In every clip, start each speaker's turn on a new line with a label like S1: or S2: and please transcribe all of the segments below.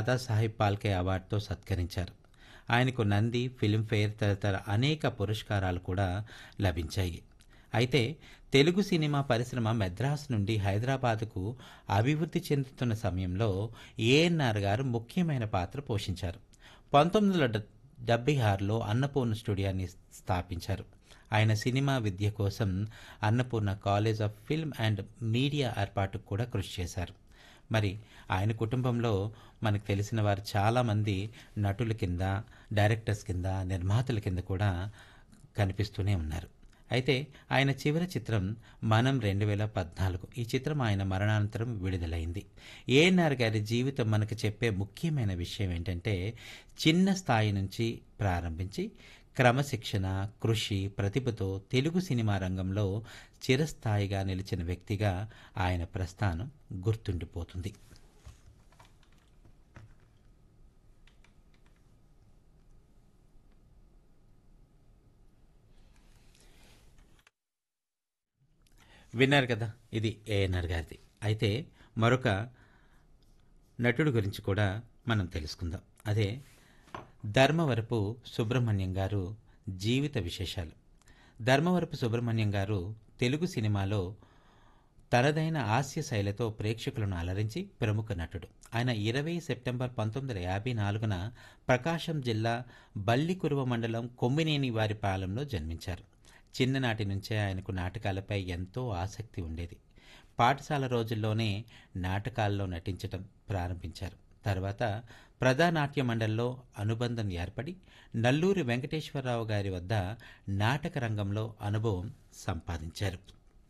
S1: దాదాసాహెబ్ పాల్కే అవార్డుతో సత్కరించారు ఆయనకు నంది ఫిల్మ్ఫేర్ తదితర అనేక పురస్కారాలు కూడా లభించాయి అయితే తెలుగు సినిమా పరిశ్రమ మెద్రాస్ నుండి హైదరాబాదుకు అభివృద్ధి చెందుతున్న సమయంలో ఏఎన్ఆర్ గారు ముఖ్యమైన పాత్ర పోషించారు పంతొమ్మిది వందల డెబ్బై ఆరులో అన్నపూర్ణ స్టూడియోని స్థాపించారు ఆయన సినిమా విద్య కోసం Annapurna college of film and media ఏర్పాటుకు కూడా కృషి చేశారు మరి ఆయన కుటుంబంలో మనకు తెలిసిన వారు చాలామంది నటుల కింద డైరెక్టర్స్ కింద నిర్మాతల కింద కూడా కనిపిస్తూనే ఉన్నారు అయితే ఆయన చివరి చిత్రం మనం రెండు వేల పద్నాలుగు ఈ చిత్రం ఆయన మరణానంతరం విడుదలైంది ఏఎన్ఆర్ గారి జీవితం మనకు చెప్పే ముఖ్యమైన విషయం ఏంటంటే చిన్న స్థాయి నుంచి ప్రారంభించి క్రమశిక్షణ కృషి ప్రతిభతో తెలుగు సినిమా రంగంలో చిరస్థాయిగా నిలిచిన వ్యక్తిగా ఆయన ప్రస్థానం గుర్తుండిపోతుంది విన్నారు కదా ఇది ఏఎన్ఆర్ గారిది అయితే మరొక నటుడు గురించి కూడా మనం తెలుసుకుందాం అదే ధర్మవరపు సుబ్రహ్మణ్యం గారు జీవిత విశేషాలు ధర్మవరపు సుబ్రహ్మణ్యం గారు తెలుగు సినిమాలో తనదైన హాస్య శైలితో ప్రేక్షకులను అలరించి ప్రముఖ నటుడు ఆయన ఇరవై సెప్టెంబర్ పంతొమ్మిది వందల యాభై నాలుగున ప్రకాశం జిల్లా బల్లికురువ మండలం కొమ్మినేని వారి పాలెంలో జన్మించారు చిన్ననాటి నుంచే ఆయనకు నాటకాలపై ఎంతో ఆసక్తి ఉండేది పాఠశాల రోజుల్లోనే నాటకాల్లో నటించటం ప్రారంభించారు తర్వాత ప్రజానాట్య మండలిలో అనుబంధం ఏర్పడి నల్లూరి వెంకటేశ్వరరావు గారి వద్ద నాటక రంగంలో అనుభవం సంపాదించారు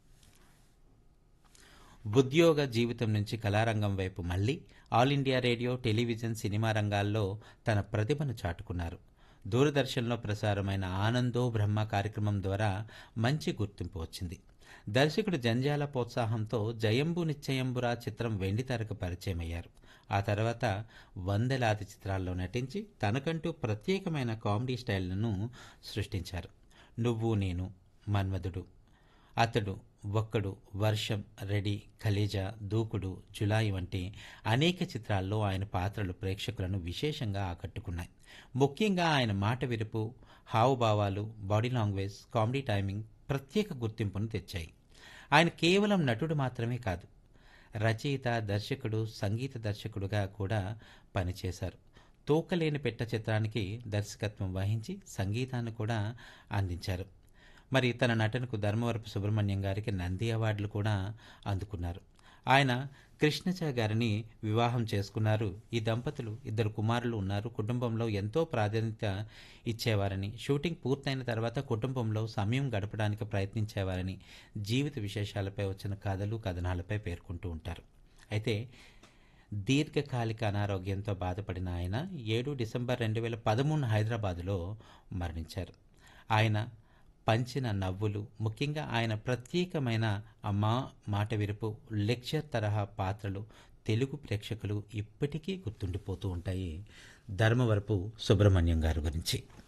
S1: ఉద్యోగ జీవితం నుంచి కళారంగం వైపు మళ్ళీ all India radio television cinema రంగాల్లో తన ప్రతిభను చాటుకున్నారు దూరదర్శన్లో ప్రసారమైన ఆనందో బ్రహ్మ కార్యక్రమం ద్వారా మంచి గుర్తింపు వచ్చింది దర్శకుడు జంజాల ప్రోత్సాహంతో జయంబు నిశ్చయంబురా చిత్రం వెండితెరకు పరిచయమయ్యారు ఆ తర్వాత వందలాది చిత్రాల్లో నటించి తనకంటూ ప్రత్యేకమైన కామెడీ స్టైల్ను సృష్టించారు నువ్వు నేను మన్మధుడు అతడు ఒక్కడు వర్షం రెడీ ఖలీజా దూకుడు జులాయి వంటి అనేక చిత్రాల్లో ఆయన పాత్రలు ప్రేక్షకులను విశేషంగా ఆకట్టుకున్నాయి ముఖ్యంగా ఆయన మాట విరుపు హావభావాలు బాడీ లాంగ్వేజ్ కామెడీ టైమింగ్ ప్రత్యేక గుర్తింపును తెచ్చాయి ఆయన కేవలం నటుడు మాత్రమే కాదు రచయిత దర్శకుడు సంగీత దర్శకుడుగా కూడా పనిచేశారు తూకలేని పెట్ట చిత్రానికి దర్శకత్వం వహించి సంగీతాన్ని కూడా అందించారు మరి తన నటనకు ధర్మవరపు సుబ్రహ్మణ్యం గారికి నంది అవార్డులు కూడా అందుకున్నారు ఆయన కృష్ణచ గారిని వివాహం చేసుకున్నారు ఈ దంపతులు ఇద్దరు కుమారులు ఉన్నారు కుటుంబంలో ఎంతో ప్రాధాన్యత ఇచ్చేవారని షూటింగ్ పూర్తయిన తర్వాత కుటుంబంలో సమయం గడపడానికి ప్రయత్నించేవారని జీవిత విశేషాలపై వచ్చిన కథలు కథనాలపై పేర్కొంటూ ఉంటారు అయితే దీర్ఘకాలిక అనారోగ్యంతో బాధపడిన ఆయన ఏడు డిసెంబర్ రెండు వేల పదమూడు హైదరాబాదులో మరణించారు ఆయన పంచిన నవ్వులు ముఖ్యంగా ఆయన ప్రత్యేకమైన అమ్మా మాట విరుపు లెక్చర్ తరహా పాత్రలు తెలుగు ప్రేక్షకులు ఇప్పటికీ గుర్తుండిపోతూ ఉంటాయి ధర్మవరపు సుబ్రహ్మణ్యం గారి గురించి